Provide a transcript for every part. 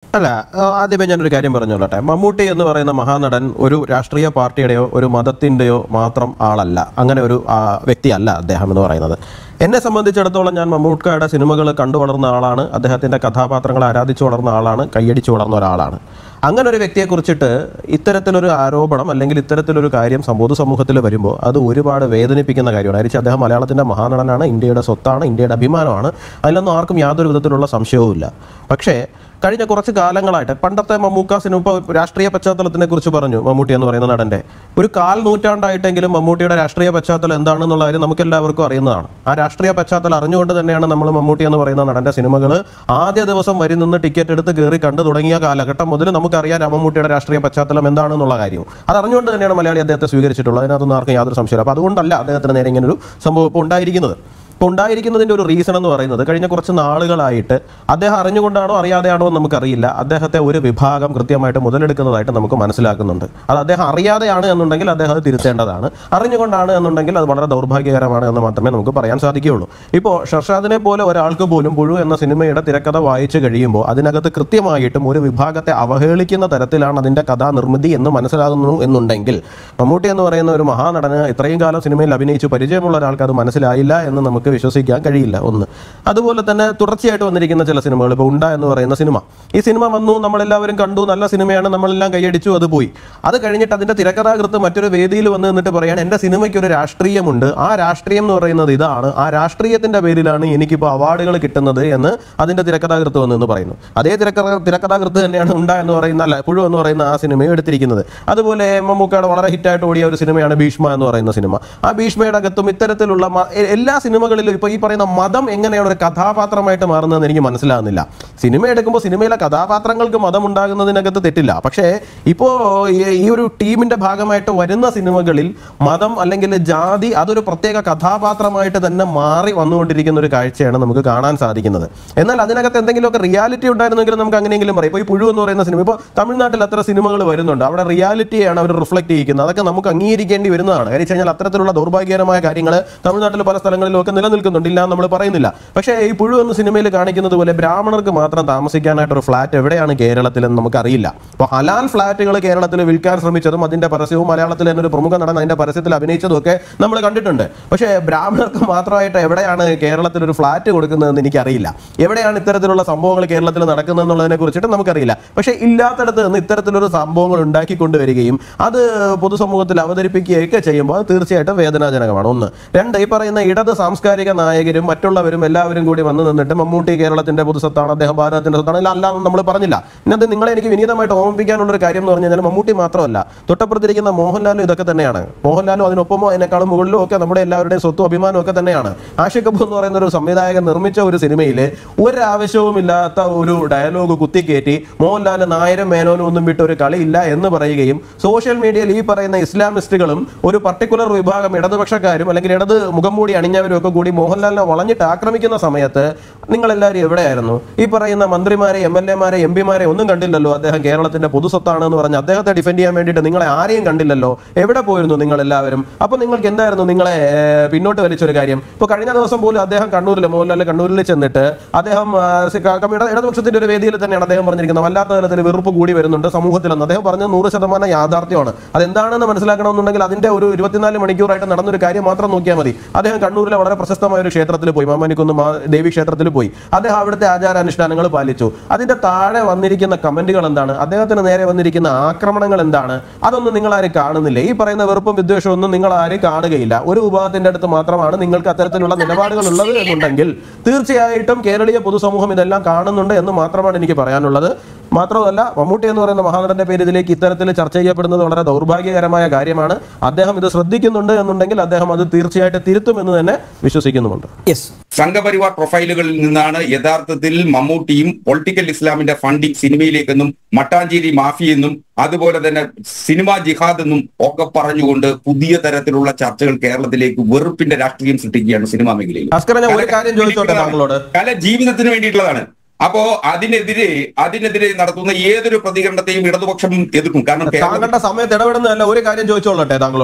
അല്ല ആ, ആദ്യമേ ഞാനൊരു കാര്യം പറഞ്ഞോളട്ടെ മമ്മൂട്ടി എന്ന് പറയുന്ന മഹാനടൻ ഒരു രാഷ്ട്രീയ പാർട്ടിയുടെയോ ഒരു മതത്തിൻ്റെയോ മാത്രം ആളല്ല അങ്ങനെ ഒരു ആ, വ്യക്തിയല്ല അദ്ദേഹം എന്ന് പറയുന്നത് എന്നെ സംബന്ധിച്ചിടത്തോളം ഞാൻ മമ്മൂട്ടിയുടെ സിനിമകൾ കണ്ടു വളർന്ന ആളാണ് അദ്ദേഹത്തിൻ്റെ കഥാപാത്രങ്ങളെ ആരാധിച്ചു വളർന്ന ആളാണ് കൈയടിച്ചു വളർന്ന ഒരാളാണ് അങ്ങനെ ഒരു വ്യക്തിയെക്കുറിച്ചിട്ട് ഇത്തരത്തിലൊരു ആരോപണം അല്ലെങ്കിൽ ഇത്തരത്തിലൊരു കാര്യം പൊതു സമൂഹത്തിൽ വരുമ്പോൾ അത് ഒരുപാട് വേദനിപ്പിക്കുന്ന കാര്യമാണ് ആയിരിക്കും അദ്ദേഹം മലയാളത്തിൻ്റെ മഹാനടനാണ് ഇന്ത്യയുടെ സ്വത്താണ് ഇന്ത്യയുടെ അഭിമാനമാണ് അതിലൊന്നും ആർക്കും യാതൊരു വിധത്തിലുള്ള സംശയവുമില്ല പക്ഷേ കഴിഞ്ഞ കുറച്ച് കാലങ്ങളായിട്ട് പണ്ടത്തെ മമ്മൂക്ക സിനിമ ഇപ്പോൾ രാഷ്ട്രീയ പശ്ചാത്തലത്തിനെ കുറിച്ച് പറഞ്ഞു മമ്മൂട്ടി എന്ന് പറയുന്ന നടന്റെ ഒരു കാൽ നൂറ്റാണ്ടായിട്ടെങ്കിലും മമ്മൂട്ടിയുടെ രാഷ്ട്രീയ പശ്ചാത്തലം എന്താണെന്നുള്ള കാര്യം നമുക്ക് എല്ലാവർക്കും അറിയുന്നതാണ് ആ രാഷ്ട്രീയ പശ്ചാത്തലം അറിഞ്ഞുകൊണ്ട് തന്നെയാണ് നമ്മൾ മമ്മൂട്ടി എന്ന് പറയുന്ന നടന്റെ സിനിമകൾ ആദ്യ ദിവസം വരി നിന്ന് ടിക്കറ്റ് എടുത്ത് കയറി കണ്ടു തുടങ്ങിയ കാലഘട്ടം മുതൽ നമുക്കറിയാം ആ മമ്മൂട്ടിയുടെ രാഷ്ട്രീയ പശ്ചാത്തലം എന്താണെന്നുള്ള കാര്യം അത് അറിഞ്ഞുകൊണ്ട് തന്നെയാണ് മലയാളി അദ്ദേഹത്തെ സ്വീകരിച്ചിട്ടുള്ളത് അതിനകത്തൊന്നും ആർക്കും യാതൊരു സംശയമില്ല അപ്പോൾ അതുകൊണ്ടല്ല അദ്ദേഹത്തിന് നേരെ ഇങ്ങനെ ഒരു സംഭവം ഇപ്പോൾ ഉണ്ടായിരിക്കുന്നത് ഇപ്പോൾ ഉണ്ടായിരിക്കുന്നതിൻ്റെ ഒരു റീസൺ എന്ന് പറയുന്നത് കഴിഞ്ഞ കുറച്ച് നാളുകളായിട്ട് അദ്ദേഹം അറിഞ്ഞുകൊണ്ടാണോ അറിയാതെയാണോ എന്ന് നമുക്കറിയില്ല അദ്ദേഹത്തെ ഒരു വിഭാഗം കൃത്യമായിട്ട് മുതലെടുക്കുന്നതായിട്ട് നമുക്ക് മനസ്സിലാക്കുന്നുണ്ട് അത് അദ്ദേഹം അറിയാതെയാണ് എന്നുണ്ടെങ്കിൽ അദ്ദേഹം അത് തിരുത്തേണ്ടതാണ് അറിഞ്ഞുകൊണ്ടാണ് എന്നുണ്ടെങ്കിൽ അത് വളരെ ദൗർഭാഗ്യകരമാണ് എന്ന് മാത്രമേ നമുക്ക് പറയാൻ സാധിക്കുകയുള്ളൂ ഇപ്പോൾ ഷർഷാദിനെ പോലെ ഒരാൾക്ക് പോലും പുഴു എന്ന സിനിമയുടെ തിരക്കഥ വായിച്ചു കഴിയുമ്പോൾ അതിനകത്ത് കൃത്യമായിട്ടും ഒരു വിഭാഗത്തെ അവഹേളിക്കുന്ന തരത്തിലാണ് അതിൻ്റെ കഥാനിർമ്മിതി എന്ന് മനസ്സിലാകുന്നു എന്നുണ്ടെങ്കിൽ മമ്മൂട്ടി എന്ന് പറയുന്ന ഒരു മഹാനടന് ഇത്രയും കാലം സിനിമയിൽ അഭിനയിച്ചു പരിചയമുള്ള ഒരാൾക്ക് അത് മനസ്സിലായില്ല എന്ന് നമുക്ക് വിശ്വസിക്കാൻ കഴിയില്ല ഒന്ന് അതുപോലെ തന്നെ തുടർച്ചയായിട്ട് വന്നിരിക്കുന്ന ചില സിനിമകൾ ഇപ്പോൾ ഉണ്ട എന്ന് പറയുന്ന സിനിമ ഈ സിനിമ വന്നു നമ്മളെല്ലാവരും കണ്ടു നല്ല സിനിമയാണ് നമ്മളെല്ലാം കൈയടിച്ചു അത് പോയി അത് കഴിഞ്ഞിട്ട് അതിന്റെ തിരക്കഥാകൃത്ത് മറ്റൊരു വേദിയിൽ വന്ന് നിന്നിട്ട് പറയാണ് എൻ്റെ സിനിമയ്ക്ക് ഒരു രാഷ്ട്രീയമുണ്ട് ആ രാഷ്ട്രീയം എന്ന് പറയുന്നത് ഇതാണ് ആ രാഷ്ട്രീയത്തിന്റെ പേരിലാണ് എനിക്കിപ്പോൾ അവാർഡുകൾ കിട്ടുന്നത് എന്ന് അതിന്റെ തിരക്കഥാകൃത്ത് വന്ന് എന്ന് പറയുന്നു അതേ തിരക്കഥ തിരക്കഥാകൃത്ത് തന്നെയാണ് ഉണ്ട എന്ന് പറയുന്ന അല്ല പുഴു എന്ന് പറയുന്ന ആ സിനിമയും എടുത്തിരിക്കുന്നത് അതുപോലെ മമ്മൂക്കയുടെ വളരെ ഹിറ്റായിട്ട് ഓടിയ ഒരു സിനിമയാണ് ഭീഷ്മ എന്ന് പറയുന്ന സിനിമ ആ ഭീഷ്മയുടെ അകത്തും ഇത്തരത്തിലുള്ള മ- എ- എല്ലാ സിനിമകളിലും ഇപ്പോൾ ഈ പറയുന്ന മതം എങ്ങനെയാണ് ഒരു കഥാപാത്രമായിട്ട് മാറുന്നതെന്ന് എനിക്ക് മനസ്സിലാകുന്നില്ല സിനിമ എടുക്കുമ്പോൾ സിനിമയിലെ കഥാപാത്രങ്ങൾക്ക് മതം ഉണ്ടാകുന്നതിനകത്ത് തെറ്റില്ല പക്ഷേ ഇപ്പോൾ ഈ ഒരു ടീമിന്റെ ഭാഗമായിട്ട് വരുന്ന സിനിമകളിൽ മതം അല്ലെങ്കിൽ ജാതി അതൊരു പ്രത്യേക കഥാപാത്രമായിട്ട് തന്നെ മാറി വന്നുകൊണ്ടിരിക്കുന്ന ഒരു കാഴ്ചയാണ് നമുക്ക് കാണാൻ സാധിക്കുന്നത് എന്നാൽ അതിനകത്ത് എന്തെങ്കിലുമൊക്കെ റിയാലിറ്റി ഉണ്ടായിരുന്നെങ്കിൽ നമുക്ക് അങ്ങനെയെങ്കിലും പറയാം ഇപ്പോൾ ഈ പുഴു എന്ന് പറയുന്ന സിനിമ ഇപ്പോൾ തമിഴ്നാട്ടിൽ അത്ര സിനിമകൾ വരുന്നുണ്ട് അവിടെ റിയാലിറ്റിയാണ് അവർ റിഫ്ലക്ട് ചെയ്യിക്കുന്നത് അതൊക്കെ നമുക്ക് അംഗീകരിക്കേണ്ടി വരുന്നതാണ് കാര്യം വെച്ച് കഴിഞ്ഞാൽ അത്തരത്തിലുള്ള ദൗർഭാഗ്യകരമായ കാര്യങ്ങൾ തമിഴ്നാട്ടിൽ പല സ്ഥലങ്ങളിലും ഒക്കെ നിലനിൽക്കുന്നുണ്ട് ഇല്ല എന്ന് നമ്മൾ പറയുന്നില്ല പക്ഷേ ഈ പുഴു എന്ന സിനിമയിൽ കാണിക്കുന്നത് പോലെ ബ്രാഹ്മണർക്ക് മാത്രം താമസിക്കാനായിട്ട് ഒരു ഫ്ലാറ്റ് എവിടെയാണ് കേരളത്തിലെന്ന് നമുക്കറിയില്ല അപ്പോൾ ഹലാൽ ഫ്ലാറ്റുകൾ കേരളത്തിൽ വിൽക്കാൻ ശ്രമിച്ചതും അതിന്റെ പരസ്യവും മലയാളത്തിൽ തന്നെ ഒരു പ്രമുഖ നടൻ അതിന്റെ പരസ്യത്തിൽ അഭിനയിച്ചതും ഒക്കെ നമ്മൾ കണ്ടിട്ടുണ്ട് പക്ഷേ ബ്രാഹ്മണർക്ക് മാത്രമായിട്ട് എവിടെയാണ് കേരളത്തിൽ ഒരു ഫ്ലാറ്റ് കൊടുക്കുന്നതെന്ന് എനിക്കറിയില്ല എവിടെയാണ് ഇത്തരത്തിലുള്ള സംഭവങ്ങൾ കേരളത്തിൽ നടക്കുന്നതെന്നുള്ളതിനെ കുറിച്ചിട്ട് നമുക്കറിയില്ല പക്ഷേ ഇല്ലാത്തടത്ത് നിന്ന് ഇത്തരത്തിലൊരു സംഭവങ്ങൾ ഉണ്ടാക്കി കൊണ്ടുവരികയും അത് പൊതുസമൂഹത്തിൽ അവതരിപ്പിക്കുകയൊക്കെ ചെയ്യുമ്പോൾ അത് തീർച്ചയായിട്ടും വേദനാജനകമാണ് ഒന്ന് രണ്ട് ഈ പറയുന്ന ഇടത് സാംസ്കാരിക നായകരും മറ്റുള്ളവരും എല്ലാവരും കൂടി വന്നു നിന്നിട്ട് മമ്മൂട്ടി കേരളത്തിന്റെ പൊതുസ്വത്താണ് അദ്ദേഹം ഭാരതത്തിന്റെ സ്വത്താണ് ഇല്ല അല്ലാന്ന് നമ്മൾ പറഞ്ഞില്ല ഇന്നത്തെ നിങ്ങളെ എനിക്ക് വിനീതമായിട്ട് ഓർമ്മിപ്പിക്കാനുള്ള ഒരു കാര്യം എന്ന് പറഞ്ഞു കഴിഞ്ഞാൽ മമ്മൂട്ടി മാത്രമല്ല തൊട്ടപ്പുറത്തിരിക്കുന്ന മോഹൻലാലും ഇതൊക്കെ തന്നെയാണ് മോഹൻലാലും അതിനൊപ്പമോ അതിനേക്കാളും മുകളിലും ഒക്കെ നമ്മുടെ എല്ലാവരുടെയും സ്വത്തും അഭിമാനവും ഒക്കെ തന്നെയാണ് ആഷിഖ് കപൂർ എന്ന് പറയുന്ന ഒരു സംവിധായകൻ നിർമ്മിച്ച ഒരു സിനിമയിൽ ഒരാവശ്യവുമില്ലാത്ത ഒരു ഡയലോഗ് കുത്തിക്കയറ്റി മോഹൻലാൽ നായരും മേനോനും ഒന്നും വിട്ട് ഒരു കളിയില്ല എന്ന് പറയുകയും സോഷ്യൽ മീഡിയയിൽ ഈ പറയുന്ന ഇസ്ലാമിസ്റ്റുകളും ഒരു പർട്ടിക്കുലർ വിഭാഗം ഇടതുപക്ഷക്കാരും അല്ലെങ്കിൽ ഇടത് മുഖം മൂടി അണിഞ്ഞവരും ഒക്കെ കൂടി മോഹൻലാലിനെ വളഞ്ഞിട്ട് ആക്രമിക്കുന്ന സമയത്ത് നിങ്ങളെല്ലാവരും എവിടെയായിരുന്നു ഈ പറയുന്ന മന്ത്രിമാരെ എം എൽ എമാരെ എം പിമാരെ ഒന്നും കണ്ടില്ലല്ലോ അദ്ദേഹം കേരളത്തിന്റെ പൊതുസ്വത്താണ് എന്ന് പറഞ്ഞ് അദ്ദേഹത്തെ ഡിഫെൻഡ് ചെയ്യാൻ വേണ്ടിയിട്ട് നിങ്ങളെ ആരെയും കണ്ടില്ലല്ലോ എവിടെ പോയിരുന്നു നിങ്ങൾ എല്ലാവരും അപ്പൊ നിങ്ങൾക്ക് എന്തായിരുന്നു നിങ്ങളെ ഏർ, പിന്നോട്ട് വലിച്ചൊരു കാര്യം ഇപ്പൊ കഴിഞ്ഞ ദിവസം പോലും അദ്ദേഹം കണ്ണൂരിൽ മോഹൻലാൽ കണ്ണൂരിൽ ചെന്നിട്ട് അദ്ദേഹം ആ, സി- ക- കമ്മി- ഇട- ഇടതുപക്ഷത്തിന്റെ ഒരു വേദിയിൽ തന്നെയാണ് അദ്ദേഹം പറഞ്ഞിരിക്കുന്നത് വല്ലാത്ത തരത്തിൽ വെറുപ്പ് കൂടി വരുന്നുണ്ട് സമൂഹത്തിലെന്ന് അദ്ദേഹം പറഞ്ഞ നൂറ് ശതമാനം യാഥാർത്ഥ്യമാണ് അതെന്താണെന്ന് മനസ്സിലാക്കണമെന്നുണ്ടെങ്കിൽ അതിന്റെ ഒരു ഇരുപത്തിനാല് മണിക്കൂറായിട്ട് നടന്നൊരു കാര്യം മാത്രം നോക്കിയാൽ മതി അദ്ദേഹം കണ്ണൂരിലെ വളരെ പ്രശസ്തമായ ഒരു ക്ഷേത്രത്തിൽ പോയി മാമാനിക്കുന്ന് മാ ദേവി ക്ഷേത്രത്തിൽ പോയി അദ്ദേഹം അവിടുത്തെ ആചാരാനുഷ്ഠാനങ്ങൾ പാലിച്ചു അതിന്റെ താഴെ വന്നിരിക്കുന്ന കമന്റുകൾ എന്താണ് അദ്ദേഹത്തിന് നേരെ വന്നിരിക്കുന്ന ആക്രമണങ്ങൾ എന്താണ് അതൊന്നും നിങ്ങൾ ആരും കാണുന്നില്ല ഈ പറയുന്ന വെറുപ്പും വിദ്വേഷവും ഒന്നും നിങ്ങൾ ആരും കാണുകയില്ല ഒരു വിഭാഗത്തിന്റെ അടുത്ത് മാത്രമാണ് നിങ്ങൾക്ക് അത്തരത്തിലുള്ള നിലപാടുകൾ ഉള്ളത് എന്നുണ്ടെങ്കിൽ തീർച്ചയായിട്ടും കേരളീയ പൊതുസമൂഹം ഇതെല്ലാം കാണുന്നുണ്ട് എന്ന് മാത്രമാണ് എനിക്ക് പറയാനുള്ളത് മാത്രമല്ല മമ്മൂട്ടി എന്ന് പറയുന്ന മഹാനടന്റെ പേര് ഇതിലേക്ക് ഇത്തരത്തിൽ ചർച്ച ചെയ്യപ്പെടുന്നത് വളരെ ദൗർഭാഗ്യകരമായ കാര്യമാണ് അദ്ദേഹം ഇത് ശ്രദ്ധിക്കുന്നുണ്ട് എന്നുണ്ടെങ്കിൽ അദ്ദേഹം അത് തീർച്ചയായിട്ടും തിരുത്തുമെന്ന് തന്നെ വിശ്വസിക്കുന്നുമുണ്ട് യെസ് സംഘപരിവാർ പ്രൊഫൈലുകളിൽ നിന്നാണ് യഥാർത്ഥത്തിൽ മമ്മൂട്ടിയും പൊളിറ്റിക്കൽ ഇസ്ലാമിന്റെ ഫണ്ടിങ് സിനിമയിലേക്കെന്നും മട്ടാഞ്ചേരി മാഫിയെന്നും അതുപോലെ തന്നെ സിനിമാ ജിഹാദ് എന്നും ഒക്കെ പറഞ്ഞുകൊണ്ട് പുതിയ തരത്തിലുള്ള ചർച്ചകൾ കേരളത്തിലേക്ക് വെറുപ്പിന്റെ രാഷ്ട്രീയം സൃഷ്ടിക്കുകയാണ് സിനിമാ മേഖലയിൽ ഭാസ്കരൻ, ഞാൻ ഒരു കാര്യം ചോദിച്ചോട്ടെ താങ്കളോട്? കല ജീവിതത്തിന് വേണ്ടിയിട്ടുള്ളതാണ് അപ്പോ അതിനെതിരെ അതിനെതിരെ നടത്തുന്ന ഏതൊരു പ്രതികരണത്തെയും ഇടതുപക്ഷം എതിർക്കും കാരണം കേരളത്തിൽ താങ്കളുടെ സമയത്ത് ഇടപെടുന്നതല്ല ഒരു കാര്യം ചോദിച്ചോളട്ടെ താങ്കളോട്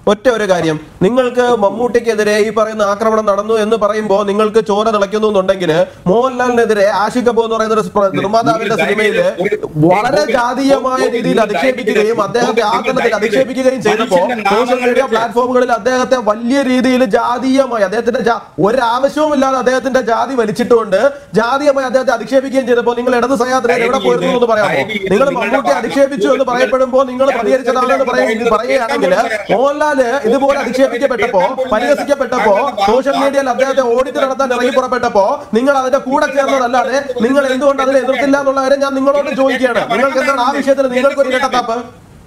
ഒറ്റ ഒരു കാര്യം നിങ്ങൾക്ക് മമ്മൂട്ടിക്കെതിരെ ഈ പറയുന്ന ആക്രമണം നടന്നു എന്ന് പറയുമ്പോൾ നിങ്ങൾക്ക് ചോര തിളയ്ക്കുന്നു എന്നുണ്ടെങ്കിൽ മോഹൻലാലിനെതിരെ ആഷിഖ് കപൂർ എന്ന് പറയുന്ന ഒരു പ്ര- നിർമ്മാതാവിന്റെ സിനിമയിൽ വളരെ ജാതീയമായ രീതിയിൽ അധിക്ഷേപിക്കുകയും അദ്ദേഹത്തെ ആക്രമണത്തിൽ അധിക്ഷേപിക്കുകയും ചെയ്തപ്പോൾ സോഷ്യൽ മീഡിയ പ്ലാറ്റ്ഫോമുകളിൽ അദ്ദേഹത്തെ വലിയ രീതിയിൽ ജാതീയമായി അദ്ദേഹത്തിന്റെ ജാ- ഒരാവശ്യവുമില്ലാതെ അദ്ദേഹത്തിന്റെ ജാതി വലിച്ചിട്ടുകൊണ്ട് ജാതീയമായി അദ്ദേഹത്തെ അധിക്ഷേപിക്കുകയും ചെയ്തപ്പോൾ നിങ്ങൾ ഇടത് സഹായത്തിന് എവിടെ പോയിരുന്നു എന്ന് പറയാമോ നിങ്ങൾ മമ്മൂട്ടി അധിക്ഷേപിച്ചു എന്ന് പറയപ്പെടുമ്പോൾ നിങ്ങൾ പ്രതികരിച്ചതാണെന്ന് പറയ- പറയുകയാണെങ്കിൽ മോഹൻലാല് ഇതുപോലെ അധിക്ഷേപിക്കപ്പെട്ടപ്പോ പരിഹസിക്കപ്പെട്ടപ്പോ സോഷ്യൽ മീഡിയയിൽ അദ്ദേഹത്തെ ഓഡിറ്റ് നടത്താൻ ഇറങ്ങി പുറപ്പെട്ടപ്പോ നിങ്ങൾ അതിന്റെ കൂടെ ചേർന്നതല്ലാതെ നിങ്ങൾ എന്തുകൊണ്ട് അതിനെ എതിർത്തില്ല എന്നുള്ള കാര്യം ഞാൻ നിങ്ങളോട് ചോദിക്കുകയാണ് നിങ്ങൾക്ക് എന്താണ് ആ വിഷയത്തിൽ നിങ്ങൾക്ക് ഒരു ഇരട്ടത്താപ്പ്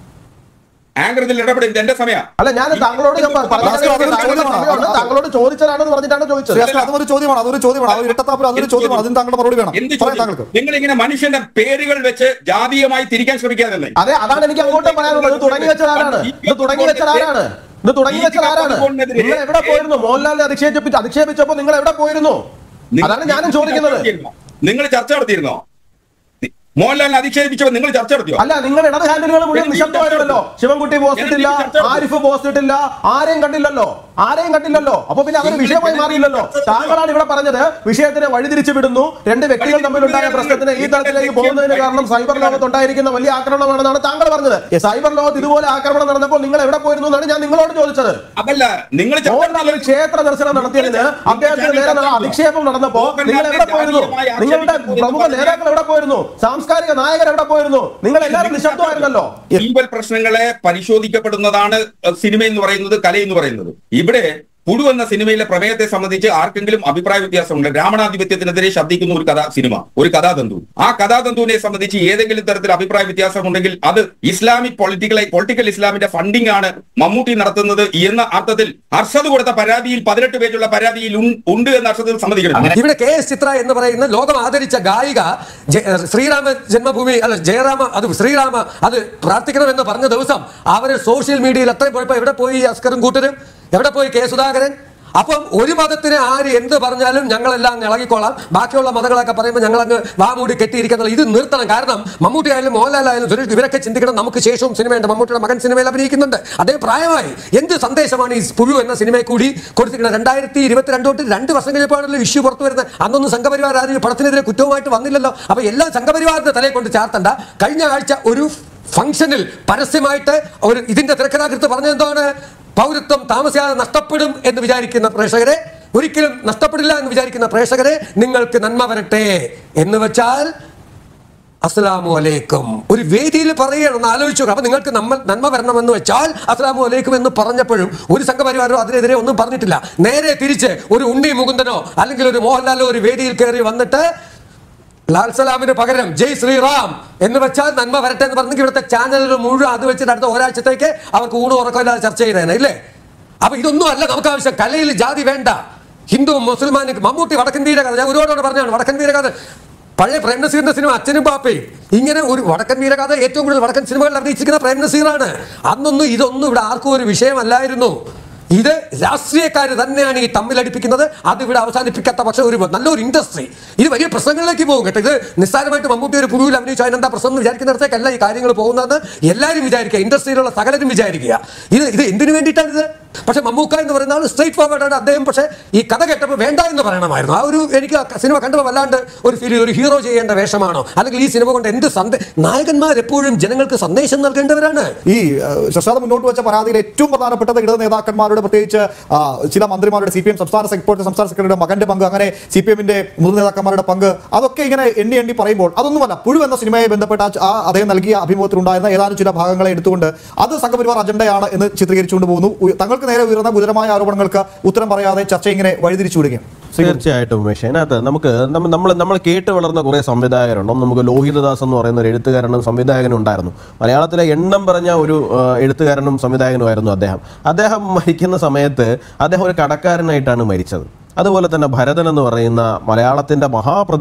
ആങ്കർ ഇതിൽ ഇടപെടും ഇത് എന്റെ സമയം അല്ല ഞാൻ താങ്കളോട് ഞാൻ പറഞ്ഞ ഭാസ്കർ, അതൊരു താങ്കളുടെ ചോദ്യമാണ്. സമയമുണ്ട്. താങ്കളോട് ചോദിച്ചതാണെന്ന് പറഞ്ഞിട്ടാണ് ചോദിച്ചത് ശ്രീ അതൊരു ചോദ്യമാണ് അതൊരു ചോദ്യമാണ് അതൊരു ഇരട്ടത്താപ്പിൽ അതൊരു ചോദ്യമാണ് അതിന് താങ്കളുടെ മറുപടി വേണം എന്ത് പറയാം താങ്കൾക്ക് നിങ്ങൾ ഇങ്ങനെ മനുഷ്യന്റെ പേരുകൾ വെച്ച് ജാതീയമായി തിരിക്കാൻ ശ്രമിക്കാതെ അതെ അതാണ് എനിക്ക് അങ്ങോട്ടും പറയാനുള്ളത് ഇത് തുടങ്ങി വെച്ചത് ആരാണ് ഇത് തുടങ്ങി വെച്ചത് ആരാണ് ഇത് തുടങ്ങി വെച്ചത് ആരാണ് നിങ്ങൾ എവിടെ പോയിരുന്നു മോഹൻലാലിനെ അധിക്ഷേപിച്ചു അധിക്ഷേപിച്ചപ്പോ നിങ്ങൾ എവിടെ പോയിരുന്നു അതാണ് ഞാനും ചോദിക്കുന്നത് നിങ്ങൾ ചർച്ച നടത്തിയിരുന്നോ മോഹൻലാലിനെ അധിക്ഷേപിച്ചപ്പോൾ നിങ്ങൾ ചർച്ച നടത്തിയോ അല്ല നിങ്ങൾ ഇടത് ഹാൻഡിലുകൾ മുഴുവൻ നിശബ്ദമായിരുന്നല്ലോ ശിവൻകുട്ടി പോസ്റ്റ് ഇട്ടില്ല ആരിഫ് പോസ്റ്റ് ഇട്ടില്ല ആരെയും കണ്ടില്ലല്ലോ ആരെയും കണ്ടില്ലല്ലോ അപ്പൊ പിന്നെ അതൊരു വിഷയമായി മാറിയില്ലല്ലോ താങ്കളാണ് ഇവിടെ പറഞ്ഞത് വിഷയത്തിനെ വഴിതിരിച്ചു വിടുന്നു രണ്ട് വ്യക്തികൾ തമ്മിലുണ്ടായ പ്രശ്നത്തിന് ഈ തലത്തിലേക്ക് പോകുന്നതിന് കാരണം സൈബർ ലോകത്ത് ഉണ്ടായിരിക്കുന്ന വലിയ ആക്രമണമാണെന്നാണ് താങ്കൾ പറഞ്ഞത് സൈബർ ലോകത്ത് ഇതുപോലെ ആക്രമണം നടന്നപ്പോൾ നിങ്ങൾ എവിടെ പോയിരുന്നു എന്നാണ് ഞാൻ നിങ്ങളോട് ചോദിച്ചത് അതല്ല നിങ്ങൾ ചർച്ച മോഹൻലാൽ ഒരു ക്ഷേത്ര ദർശനം നടത്തിയതിന് അദ്ദേഹത്തിന് നേരെ നടന്ന അധിക്ഷേപം നടന്നപ്പോ നിങ്ങൾ എവിടെ പോയിരുന്നു നിങ്ങളുടെ പ്രമുഖ നേതാക്കൾ എവിടെ പോയിരുന്നു സാംസ്കാരിക നായകർ എവിടെ പോയിരുന്നു നിങ്ങൾ എല്ലാവരും നിശബ്ദമായിരുന്നല്ലോ സിമ്പൽ പ്രശ്നങ്ങളെ പരിശോധിക്കപ്പെടുന്നതാണ് അഹ് സിനിമ എന്ന് പറയുന്നത് കല എന്ന് പറയുന്നത് ഇവിടെ പുഴു എന്ന സിനിമയിലെ പ്രമേയത്തെ സംബന്ധിച്ച് ആർക്കെങ്കിലും അഭിപ്രായ വ്യത്യാസമുണ്ട് രാവണാധിപത്യത്തിനെതിരെ ശബ്ദിക്കുന്ന ഒരു കഥാ സിനിമ ഒരു കഥാതന്തു ആ കഥാതന്തുവിനെ സംബന്ധിച്ച് ഏതെങ്കിലും തരത്തിൽ അഭിപ്രായ വ്യത്യാസമുണ്ടെങ്കിൽ അത് ഇസ്ലാമിക് പൊളിറ്റിക്കൽ പൊളിറ്റിക്കൽ ഇസ്ലാമിന്റെ ഫണ്ടിംഗ് ആണ് മമ്മൂട്ടി നടത്തുന്നത് എന്ന അർത്ഥത്തിൽ അർഷദ് കൊടുത്ത പരാതിയിൽ പതിനെട്ട് പേജുള്ള പരാതിയിൽ ഉൺ- ഉണ്ട് എന്ന അർത്ഥത്തിൽ സമ്മതിക്കണം ഇവിടെ കെ എസ് ചിത്ര എന്ന് പറയുന്ന ലോകം ആദരിച്ച ഗായിക ജെ- ശ്രീരാമ ജന്മഭൂമി അല്ല ജയറാമ അത് ശ്രീരാമ അത് പ്രാർത്ഥിക്കണം എന്ന് പറഞ്ഞ ദിവസം അവര് സോഷ്യൽ മീഡിയയിൽ അത്രയും പോയപ്പോ എവിടെ പോയി ഈ അസ്കറും കൂട്ടരും എവിടെ പോയി കെ സുധാകരൻ അപ്പം ഒരു മതത്തിന് ആര് എന്ത് പറഞ്ഞാലും ഞങ്ങളെല്ലാം അങ്ങ് ഇളകിക്കോളാം ബാക്കിയുള്ള മതങ്ങളൊക്കെ പറയുമ്പോൾ ഞങ്ങൾ അങ്ങ് വാമൂടി കെട്ടിയിരിക്കുന്നത് ഇത് നിർത്തണം കാരണം മമ്മൂട്ടി ആയാലും മോഹൻലാൽ ആയാലും സുരേഷ് ഇവരൊക്കെ ചിന്തിക്കണം നമുക്ക് ശേഷവും സിനിമയുണ്ട് മമ്മൂട്ടിയുടെ മകൻ സിനിമയിൽ അഭിനയിക്കുന്നുണ്ട് അദ്ദേഹം പ്രായമായി എന്ത് സന്ദേശമാണ് ഈ പുഴു എന്ന സിനിമയിൽ കൂടി കൊടുത്തിരിക്കുന്നത് രണ്ടായിരത്തി ഇരുപത്തിരണ്ട് തൊട്ട് രണ്ട് വർഷം കഴിഞ്ഞപ്പോഴാണല്ലോ ഇഷ്യൂ പുറത്തു വരുന്നത് അന്നൊന്നും സംഘപരിവാർ ആരും ഈ പടത്തിനെതിരെ കുറ്റവുമായിട്ട് വന്നില്ലല്ലോ അപ്പൊ എല്ലാം സംഘപരിവാറിന്റെ തലയെ കൊണ്ട് ചാർത്തണ്ട കഴിഞ്ഞ ആഴ്ച ഒരു ഫംഗ്ഷനിൽ പരസ്യമായിട്ട് ഒരു ഇതിന്റെ തിരക്കഥാകൃത്ത് പറഞ്ഞെന്താണ് പൗരത്വം താമസിയാതെ നഷ്ടപ്പെടും എന്ന് വിചാരിക്കുന്ന പ്രേക്ഷകരെ ഒരിക്കലും നഷ്ടപ്പെടില്ല എന്ന് വിചാരിക്കുന്ന പ്രേക്ഷകരെ നിങ്ങൾക്ക് നന്മ വരട്ടെ എന്ന് വെച്ചാൽ അസ്സലാമു അലൈക്കും ഒരു വേദിയിൽ പറയണം ആലോചിച്ചു അപ്പൊ നിങ്ങൾക്ക് നമ്മ നന്മ വരണമെന്ന് വെച്ചാൽ അസ്സലാമു അലൈക്കും എന്ന് പറഞ്ഞപ്പോഴും ഒരു സംഘപരിവാരോ അതിനെതിരെ ഒന്നും പറഞ്ഞിട്ടില്ല നേരെ തിരിച്ച് ഒരു ഉണ്ണി മുകുന്ദനോ അല്ലെങ്കിൽ ഒരു മോഹൻലാലോ ഒരു വേദിയിൽ കയറി വന്നിട്ട് ലാൽ സലാമിന് പകരം ജയ് ശ്രീറാം എന്ന് വെച്ചാൽ നന്മ വരട്ടെ എന്ന് പറഞ്ഞെങ്കിൽ ഇവിടുത്തെ ചാനലുകൾ മുഴുവൻ അത് വെച്ചിട്ട് അടുത്ത ഒരാഴ്ചത്തേക്ക് അവർക്ക് ഊണ് ഉറക്കമില്ലാതെ ചർച്ച ചെയ്തേനെ ഇല്ലേ അപ്പൊ ഇതൊന്നും അല്ല നമുക്ക് ആവശ്യം കലയിൽ ജാതി വേണ്ട ഹിന്ദു മുസൽമാനും മമ്മൂട്ടി വടക്കൻ വീര കഥ ഞാൻ ഒരുപാട് പറഞ്ഞാണ് വടക്കൻ വീര കഥ പഴയ പ്രേം നസീറിന്റെ സിനിമ അച്ഛനും പാപ്പയും ഇങ്ങനെ ഒരു വടക്കൻ വീരകഥ ഏറ്റവും കൂടുതൽ വടക്കൻ സിനിമകളിൽ അഭിനയിച്ചിരിക്കുന്ന പ്രേം നസീറാണ് അന്നൊന്നും ഇതൊന്നും ഇവിടെ ആർക്കും ഒരു വിഷയമല്ലായിരുന്നു ഇത് രാഷ്ട്രീയക്കാർ തന്നെയാണ് ഈ തമ്മിലടിപ്പിക്കുന്നത് അത് ഇവിടെ അവസാനിപ്പിക്കാത്ത പക്ഷേ ഒരു നല്ലൊരു ഇൻഡസ്ട്രി ഇത് വലിയ പ്രശ്നങ്ങളിലേക്ക് പോകും കേട്ടോ ഇത് നിസ്സാരമായിട്ട് മമ്മൂട്ടി ഒരു പുഴുവിൽ അഭിനയിച്ചു അതിനെന്താ പ്രശ്നം എന്ന് വിചാരിക്കുന്നിടത്തേക്കല്ല ഈ കാര്യങ്ങൾ പോകുന്നതെന്ന് എല്ലാവരും വിചാരിക്കുക ഇൻഡസ്ട്രിയിലുള്ള സകലരും വിചാരിക്കുക ഇത് ഇത് എന്തിനു വേണ്ടിയിട്ടാണ് ഇത് പക്ഷെ മമ്മൂക്ക എന്ന് പറയുന്ന ആൾ സ്ട്രേറ്റ് ഫോർവേഡ് ആണ് അദ്ദേഹം പക്ഷേ ഈ കഥ കേട്ടപ്പോൾ വേണ്ട എന്ന് പറയണമായിരുന്നു ആ ഒരു എനിക്ക് ആ സിനിമ കണ്ടപ്പോൾ വല്ലാണ്ട് ഒരു ഫീൽ ഒരു ഹീറോ ചെയ്യേണ്ട വേഷമാണോ അല്ലെങ്കിൽ ഈ സിനിമ കൊണ്ട് എന്ത് സന്ദേ നായകന്മാർ എപ്പോഴും ജനങ്ങൾക്ക് സന്ദേശം നൽകേണ്ടവരാണ് ഈ ഏഹ്, ശശാദ് മുന്നോട്ട് വെച്ച പരാതിയിൽ ഏറ്റവും പ്രധാനപ്പെട്ടത് ഇടത് നേതാക്കന്മാരുടെ പ്രത്യേകിച്ച് ആ, ചില മന്ത്രിമാരുടെ സി പി എം സംസ്ഥാന സെ- ഇപ്പോഴത്തെ സംസ്ഥാന സെക്രട്ടറിയുടെ മകന്റെ പങ്ക് അങ്ങനെ സി പി എമ്മിന്റെ മുതിർന്ന നേതാക്കന്മാരുടെ പങ്ക് അതൊക്കെ ഇങ്ങനെ എണ്ണി എണ്ണി പറയുമ്പോൾ അതൊന്നുമല്ല പുഴു എന്ന സിനിമയെ ബന്ധപ്പെട്ട ആ ച- ആ അദ്ദേഹം നൽകിയ അഭിമുഖത്തിലുണ്ടായിരുന്ന ഏതാനും ചില ഭാഗങ്ങളെ എടുത്തുകൊണ്ട് അത് സംഘപരിവാർ അജണ്ടയാണ് എന്ന് ചിത്രീകരിച്ചുകൊണ്ട് പോകുന്നു ഉ- തങ്ങൾക്ക് നേരെ ഉയർന്ന ഗുരുതരമായ ആരോപണങ്ങൾക്ക് ഉത്തരം പറയാതെ ചർച്ച ഇങ്ങനെ വഴിതിരിച്ചു വിടുകയും തീർച്ചയായിട്ടും ഉമേഷ് അതിനകത്ത് നമുക്ക് നമ്മ- നമ്മൾ നമ്മൾ കേട്ട് വളർന്ന കുറേ സംവിധായകരുണ്ട് ഒന്ന് നമുക്ക് ലോഹിതദാസ് എന്ന് പറയുന്ന ഒരു എഴുത്തുകാരനും സംവിധായകനും ഉണ്ടായിരുന്നു മലയാളത്തിലെ എണ്ണം പറഞ്ഞ ഒരു ആ, എഴുത്തുകാരനും സംവിധായകനുമായിരുന്നു അദ്ദേഹം അദ്ദേഹം മരിക്കുന്ന സമയത്ത് അദ്ദേഹം ഒരു കടക്കാരനായിട്ടാണ് മരിച്ചത് അതുപോലെ തന്നെ ഭരതൻ എന്ന് പറയുന്ന മലയാളത്തിൻ്റെ മഹാപ്രതിഭ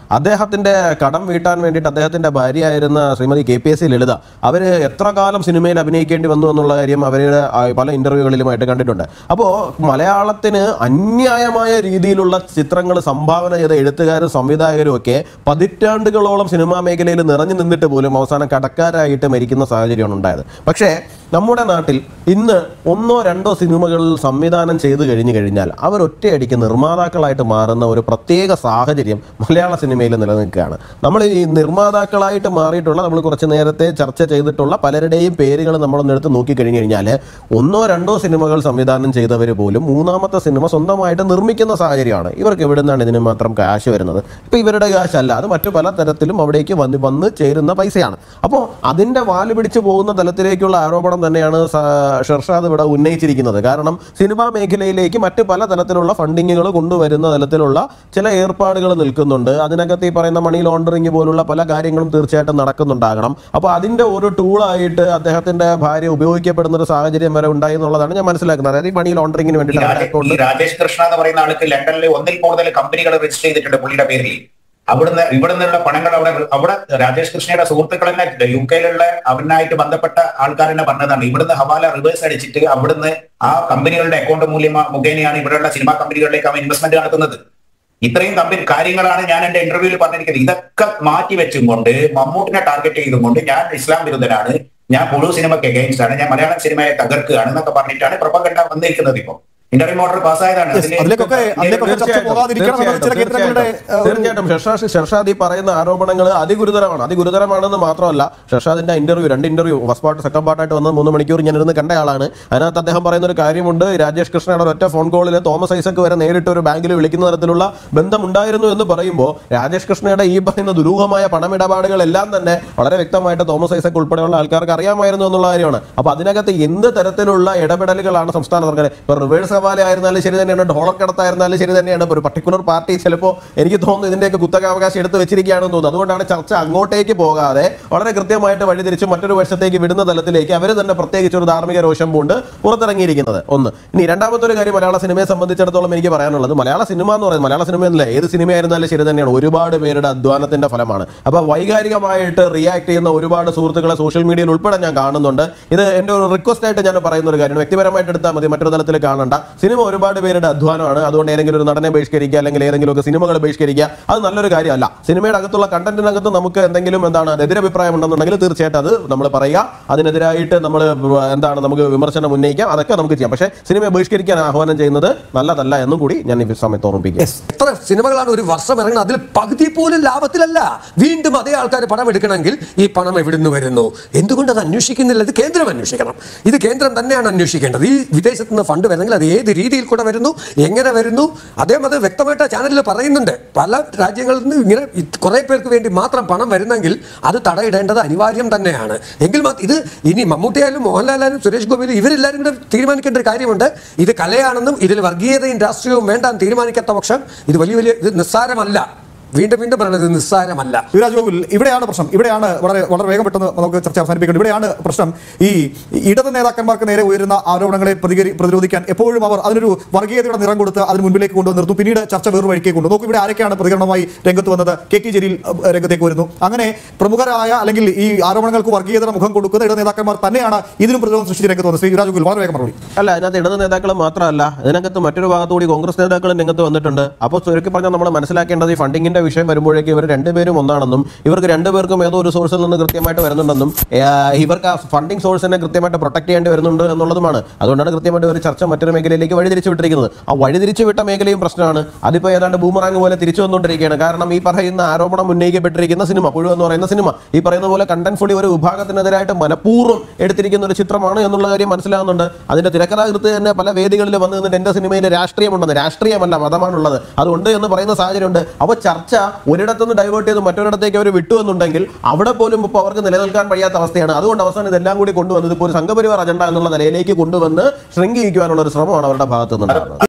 അദ്ദേഹത്തിന്റെ കടം വീട്ടാൻ വേണ്ടിയിട്ട് അദ്ദേഹത്തിന്റെ ഭാര്യയായിരുന്ന Shrimati K P S C Lalitha അവര് എത്ര കാലം സിനിമയിൽ അഭിനയിക്കേണ്ടി വന്നു എന്നുള്ള കാര്യം അവരുടെ ആ, പല ഇന്റർവ്യൂകളിലുമായിട്ട് കണ്ടിട്ടുണ്ട് അപ്പോൾ മലയാളത്തിന് അന്യായമായ രീതിയിലുള്ള ചിത്രങ്ങൾ സംഭാവന ചെയ്ത എഴുത്തുകാരും സംവിധായകരും ഒക്കെ പതിറ്റാണ്ടുകളോളം സിനിമാ മേഖലയിൽ നിറഞ്ഞു നിന്നിട്ട് പോലും അവസാനം കടക്കാരായിട്ട് മരിക്കുന്ന സാഹചര്യമാണ് ഉണ്ടായത് പക്ഷേ നമ്മുടെ നാട്ടിൽ ഇന്ന് ഒന്നോ രണ്ടോ സിനിമകൾ സംവിധാനം ചെയ്തു കഴിഞ്ഞു കഴിഞ്ഞാൽ അവർ ഒറ്റയടിക്ക് നിർമ്മാതാക്കളായിട്ട് മാറുന്ന ഒരു പ്രത്യേക സാഹചര്യം മലയാള സിനിമയിൽ നിലനിൽക്കുകയാണ് നമ്മൾ ഈ നിർമ്മാതാക്കളായിട്ട് മാറിയിട്ടുള്ള നമ്മൾ കുറച്ച് നേരത്തെ ചർച്ച ചെയ്തിട്ടുള്ള പലരുടെയും പേരുകൾ നമ്മളൊന്ന് എടുത്ത് നോക്കിക്കഴിഞ്ഞു കഴിഞ്ഞാൽ ഒന്നോ രണ്ടോ സിനിമകൾ സംവിധാനം ചെയ്തവർ പോലും മൂന്നാമത്തെ സിനിമ സ്വന്തമായിട്ട് നിർമ്മിക്കുന്ന സാഹചര്യമാണ് ഇവർക്ക് എവിടെ നിന്നാണ് ഇതിന് മാത്രം കാശ് വരുന്നത് ഇപ്പം ഇവരുടെ കാശല്ല അത് മറ്റു പല തരത്തിലും അവിടേക്ക് വന്ന് വന്ന് ചേരുന്ന പൈസയാണ് അപ്പോൾ അതിൻ്റെ വാല് പിടിച്ചു പോകുന്ന തലത്തിലേക്കുള്ള ആരോപണം തന്നെയാണ് സ- ഷെർഷാദ് ഇവിടെ ഉന്നയിച്ചിരിക്കുന്നത് കാരണം സിനിമാ മേഖലയിലേക്ക് മറ്റ് പല തലത്തിലുള്ള ഫണ്ടിങ്ങുകൾ കൊണ്ടുവരുന്ന തലത്തിലുള്ള ചില ഏർപ്പാടുകൾ നിൽക്കുന്നുണ്ട് അതിനകത്ത് ഈ പറയുന്ന മണി ലോണ്ടറിങ് പോലുള്ള പല കാര്യങ്ങളും തീർച്ചയായിട്ടും നടക്കുന്നുണ്ടാകണം അപ്പോൾ അതിൻ്റെ ഒരു ടൂളായിട്ട് അദ്ദേഹത്തിന്റെ ഭാര്യ ഉപയോഗിക്കപ്പെടുന്ന ഒരു സാഹചര്യം വരെ ഉണ്ടായി എന്നുള്ളതാണ് ഞാൻ മനസ്സിലാക്കുന്നത് അതായത് ഈ മണി ലോണ്ടറിങ്ങിന് ഈ വേണ്ടിയിട്ട് അവരുടെ രാജേഷ് account ഈ രാജേഷ് കൃഷ്ണ എന്ന് പറയുന്ന ആൾക്ക് ലണ്ടനിൽ ഒന്നിൽ കൂടുതൽ കമ്പനികൾ രജിസ്റ്റർ ചെയ്തിട്ടുണ്ട് പുള്ളിയുടെ പേരിൽ അവിടുന്ന് ഇവിടെ നിന്നുള്ള പണങ്ങൾ അവിടെ അവിടെ രാജേഷ് കൃഷ്ണയുടെ സുഹൃത്തുക്കൾ തന്നെ യു കെയിലുള്ള അവനായിട്ട് ബന്ധപ്പെട്ട ആൾക്കാർ തന്നെ പറഞ്ഞതാണ് ഇവിടുന്ന് ഹവാല റിവേഴ്സ് അടിച്ചിട്ട് അവിടുന്ന് ആ കമ്പനികളുടെ അക്കൗണ്ട് മൂല്യം മുഖേനയാണ് ഇവിടെയുള്ള സിനിമാ കമ്പനികളിലേക്ക് അവൻ ഇൻവെസ്റ്റ്മെന്റ് നടത്തുന്നത് ഇത്രയും കമ്പനി കാര്യങ്ങളാണ് ഞാൻ എന്റെ ഇന്റർവ്യൂവിൽ പറഞ്ഞിരിക്കുന്നത് ഇതൊക്കെ മാറ്റി വെച്ചും കൊണ്ട് മമ്മൂട്ടിനെ ടാർഗറ്റ് ചെയ്തും കൊണ്ട് ഞാൻ ഇസ്ലാം വിരുദ്ധനാണ് ഞാൻ പുഴു സിനിമയ്ക്ക് അഗെയിൻസ്റ്റ് ആണ് ഞാൻ മലയാളം സിനിമയെ തകർക്കുകയാണ് എന്നൊക്കെ പറഞ്ഞിട്ടാണ് പ്രപകണ്ഡ വന്നിരിക്കുന്നത് ഇപ്പൊ ഇന്റർവ്യൂ മോട്ടർ പാസ്സായതാണ് Yes, അതിലേക്കൊക്കെ അതിലേക്കൊക്കെ ചർച്ച പോകാതിരിക്കണം എന്നത് ചില കേന്ദ്രങ്ങളുടെ ഏഹ്, ഒരു- തീർച്ചയായിട്ടും ഷർഷാദ് ഷർഷാദ് ഈ പറയുന്ന ആരോപണങ്ങൾ അതിഗുരുതരമാണ് അതിഗുരുതരമാണെന്ന് മാത്രമല്ല ഷർഷാദിന്റെ ഇന്റർവ്യൂ രണ്ട് ഇന്റർവ്യൂ ഫസ്റ്റ് പാർട്ട് സെക്കൻഡ് പാർട്ടായിട്ട് വന്ന് മൂന്ന് മണിക്കൂർ ഞാൻ ഇരുന്ന് കണ്ട ആളാണ് അതിനകത്ത് അദ്ദേഹം പറയുന്ന ഒരു കാര്യമുണ്ട് രാജേഷ് കൃഷ്ണയുടെ ഒറ്റ ഫോൺ കോളിൽ തോമസ് ഐസക്ക് വരെ നേരിട്ട് ഒരു ബാങ്കിൽ വിളിക്കുന്ന തരത്തിലുള്ള ബന്ധമുണ്ടായിരുന്നു എന്ന് പറയുമ്പോൾ രാജേഷ് കൃഷ്ണയുടെ ഈ പറയുന്ന ദുരൂഹമായ പണമിടപാടുകളെല്ലാം തന്നെ വളരെ വ്യക്തമായിട്ട് തോമസ് ഐസക്ക് ഉൾപ്പെടെയുള്ള ആൾക്കാർക്ക് അറിയാമായിരുന്നു എന്നുള്ള കാര്യമാണ് അപ്പൊ അതിനകത്ത് എന്ത് തരത്തിലുള്ള ഇടപെടലുകളാണ് സംസ്ഥാന സർക്കാർ ഇപ്പൊ റിവേഴ്സ് ഹവാല ആയിരുന്നാലും ശരി തന്നെയാണ് ഡോളർ കടത്തായിരുന്നാലും ശരി തന്നെയാണ് ഇപ്പൊ ഒരു പർട്ടിക്കുലർ പാർട്ടി ചിലപ്പോൾ എനിക്ക് തോന്നുന്നു ഇതിന്റെയൊക്കെ കുത്തകാവകാശം എടുത്ത് വെച്ചിരിക്കുകയാണെന്ന് തോന്നുന്നു അതുകൊണ്ടാണ് ചർച്ച അങ്ങോട്ടേക്ക് പോകാതെ വളരെ കൃത്യമായിട്ട് വഴിതിരിച്ച് മറ്റൊരു വർഷത്തേക്ക് വിടുന്ന തലത്തിലേക്ക് അവർ തന്നെ പ്രത്യേകിച്ച് ഒരു ധാർമ്മിക രോഷം കൊണ്ട് പുറത്തിറങ്ങിയിരിക്കുന്നത് ഒന്ന് ഇനി രണ്ടാമത്തെ ഒരു കാര്യം മലയാള സിനിമയെ സംബന്ധിച്ചിടത്തോളം എനിക്ക് പറയാനുള്ളത് മലയാള സിനിമ എന്ന് പറയുന്നത് മലയാള സിനിമ എന്നല്ല ഏത് സിനിമയായിരുന്നാലും ശരി തന്നെയാണ് ഒരുപാട് പേരുടെ അധ്വാനത്തിന്റെ ഫലമാണ് അപ്പൊ വൈകാരികമായിട്ട് റിയാക്ട് ചെയ്യുന്ന ഒരുപാട് സുഹൃത്തുക്കളെ സോഷ്യൽ മീഡിയയിൽ ഉൾപ്പെടെ ഞാൻ കാണുന്നുണ്ട് ഇത് എൻ്റെ ഒരു റിക്വസ്റ്റ് ആയിട്ട് ഞാൻ പറയുന്ന ഒരു കാര്യമാണ് വ്യക്തിപരമായിട്ട് എടുത്താൽ മതി മറ്റൊരു തലത്തിൽ കാണണ്ട സിനിമ ഒരുപാട് പേരുടെ അധ്വാനമാണ് അതുകൊണ്ട് ഏതെങ്കിലും ഒരു നടനെ ബഹിഷ്കരിക്കുക അല്ലെങ്കിൽ ഏതെങ്കിലും ഒക്കെ സിനിമകൾ ബഹിഷ്കരിക്കുക അത് നല്ലൊരു കാര്യമല്ല സിനിമയുടെ അകത്തുള്ള കണ്ടന്റിനകത്ത് നമുക്ക് എന്തെങ്കിലും എന്താണ് എതിരഭിപ്രായം ഉണ്ടെന്നുണ്ടെങ്കിൽ തീർച്ചയായിട്ടും അത് നമ്മൾ പറയുക അതിനെതിരായിട്ട് നമ്മൾ എന്താണ് നമുക്ക് വിമർശനം ഉന്നയിക്കാം അതൊക്കെ നമുക്ക് ചെയ്യാം പക്ഷേ സിനിമയെ ബഹിഷ്കരിക്കാൻ ആഹ്വാനം ചെയ്യുന്നത് നല്ലതല്ല എന്നും കൂടി ഞാൻ ഈ സമയത്ത് ഓർമ്മിപ്പിക്കുക എത്ര സിനിമകളാണ് ഒരു വർഷം ഇറങ്ങുന്നത് അതിൽ പകുതി പോലും ലാഭത്തിലല്ല വീണ്ടും അതേ ആൾക്കാർ പണം എടുക്കണമെങ്കിൽ ഈ പണം എവിടുന്ന് വരുന്നു എന്തുകൊണ്ട് അത് അന്വേഷിക്കുന്നില്ല ഇത് കേന്ദ്രം അന്വേഷിക്കണം ഇത് കേന്ദ്രം തന്നെയാണ് അന്വേഷിക്കേണ്ടത് ഈ വിദേശത്ത് നിന്ന് ഫണ്ട് വരുന്നെങ്കിൽ അത് ഏത് രീതിയിൽ കൂടെ വരുന്നു എങ്ങനെ വരുന്നു അദ്ദേഹം അത് വ്യക്തമായിട്ട് ആ ചാനലിൽ പറയുന്നുണ്ട് പല രാജ്യങ്ങളിൽ നിന്ന് ഇങ്ങനെ കുറെ പേർക്ക് വേണ്ടി മാത്രം പണം വരുന്നെങ്കിൽ അത് തടയിടേണ്ടത് അനിവാര്യം തന്നെയാണ് എങ്കിൽ മാ- ഇത് ഇനി മമ്മൂട്ടിയായാലും മോഹൻലാലായാലും സുരേഷ് ഗോപിയിലും ഇവരെല്ലാവരും കൂടെ തീരുമാനിക്കേണ്ട ഒരു കാര്യമുണ്ട് ഇത് കലയാണെന്നും ഇതിൽ വർഗീയതയും രാഷ്ട്രീയവും വേണ്ടാന്ന് തീരുമാനിക്കാത്ത പക്ഷം ഇത് വലിയ വലിയ ഇത് നിസ്സാരമല്ല വീണ്ടും വീണ്ടും പറയുന്നത് ഇത് നിസ്സാരമല്ല യുവരാജ് ഗോകുൽ ഇവിടെയാണ് പ്രശ്നം ഇവിടെയാണ് വളരെ വളരെ വേഗം പെട്ടെന്ന് നമുക്ക് ചർച്ച അവസാനിപ്പിക്കേണ്ടത് ഇവിടെയാണ് പ്രശ്നം ഈ ഇടത് നേതാക്കന്മാർക്ക് നേരെ ഉയരുന്ന ആരോപണങ്ങളെ പ്രതികരി പ്രതിരോധിക്കാൻ എപ്പോഴും അവർ അതിനൊരു വർഗീയതയുടെ നിറം കൊടുത്ത് അതിന് മുൻപിലേക്ക് കൊണ്ടുവന്ന് നിർത്തും പിന്നീട് ചർച്ച വേറൊരു വഴിക്ക് കൊണ്ടു നോക്കൂ ഇവിടെ ആരൊക്കെയാണ് പ്രതികരണവുമായി രംഗത്ത് വന്നത് കെ കെ ജലീൽ അഹ്, രംഗത്തേക്ക് വരുന്നു അങ്ങനെ പ്രമുഖരായ അല്ലെങ്കിൽ ഈ ആരോപണങ്ങൾക്ക് വർഗീയതയുടെ മുഖം കൊടുക്കുന്ന ഇടത് നേതാക്കന്മാർ തന്നെയാണ് ഇതിനും പ്രതിരോധം സൃഷ്ടിച്ച് രംഗത്ത് വന്നത് ശ്രീ യുവരാജ് ഗോകുൽ വളരെ വേഗം മറുപടി അല്ല അതിനകത്ത് ഇടത് നേതാക്കൾ മാത്രമല്ല ഇതിനകത്ത് മറ്റൊരു ഭാഗത്തുകൂടി കോൺഗ്രസ് നേതാക്കളും രംഗത്ത് വന്നിട്ടുണ്ട് അപ്പോൾ ചുരുക്കി പറഞ്ഞാൽ നമ്മൾ മനസ്സിലാക്കേണ്ടത് ഈ ഫണ്ടിങ്ങിന്റെ വിഷയം വരുമ്പോഴേക്കും ഇവർ രണ്ടുപേരും ഒന്നാണെന്നും ഇവർക്ക് രണ്ടുപേർക്കും ഏതോ ഒരു സോഴ്സിൽ നിന്ന് കൃത്യമായിട്ട് വരുന്നുണ്ടെന്നും ഏ, ഇവർക്ക് ആ ഫണ്ടിങ് സോഴ്സിനെ കൃത്യമായിട്ട് പ്രൊട്ടക്ട് ചെയ്യേണ്ടി വരുന്നുണ്ട് എന്നുള്ളതുമാണ് അതുകൊണ്ടാണ് കൃത്യമായിട്ട് ഒരു ചർച്ച മറ്റൊരു മേഖലയിലേക്ക് വഴിതിരിച്ചു വിട്ടിരിക്കുന്നത് ആ വഴിതിരിച്ചു വിട്ട മേഖലയും പ്രശ്നമാണ് അതിപ്പോൾ ഏതാണ്ട് ബൂമറാങ് പോലെ തിരിച്ചു വന്നുകൊണ്ടിരിക്കുകയാണ് കാരണം ഈ പറയുന്ന ആരോപണം ഉന്നയിക്കപ്പെട്ടിരിക്കുന്ന സിനിമ പുഴു എന്ന് പറയുന്ന സിനിമ ഈ പറയുന്ന പോലെ കണ്ടന്റ് ഫുള്ളി ഒരു വിഭാഗത്തിനെതിരായിട്ട് മനഃപൂർവ്വം എടുത്തിരിക്കുന്ന ഒരു ചിത്രമാണ് എന്നുള്ള കാര്യം മനസ്സിലാകുന്നുണ്ട് അതിന്റെ തിരക്കഥാകൃത്ത് തന്നെ പല വേദികളിൽ വന്ന് നിന്നിട്ട് എന്റെ സിനിമയിൽ രാഷ്ട്രീയമുണ്ടെന്ന് രാഷ്ട്രീയമല്ല മതമാണുള്ളത് അതുകൊണ്ട് എന്ന് പറയുന്ന സാഹചര്യമുണ്ട് അപ്പോൾ ചർച്ച ഒരിടത്തുനിന്ന് ഡൈവേർട്ട് ചെയ്ത് മറ്റൊരിടത്തേക്ക് അവർ വിട്ടു എന്നുണ്ടെങ്കിൽ അവിടെ പോലും ഇപ്പോൾ അവർക്ക് നിലനിൽക്കാൻ കഴിയാത്ത അവസ്ഥയാണ് അതുകൊണ്ട് അവസാനം ഇതെല്ലാം കൂടി കൊണ്ടുവന്നത് ഇപ്പോൾ ഒരു സംഘപരിവാർ അജണ്ട എന്നുള്ള നിലയിലേക്ക് കൊണ്ടുവന്ന് ശൃംഖിക്കുവാനുള്ള ഒരു ശ്രമമാണ് അവരുടെ ഭാഗത്തു നിന്നുണ്ടാകുന്നത്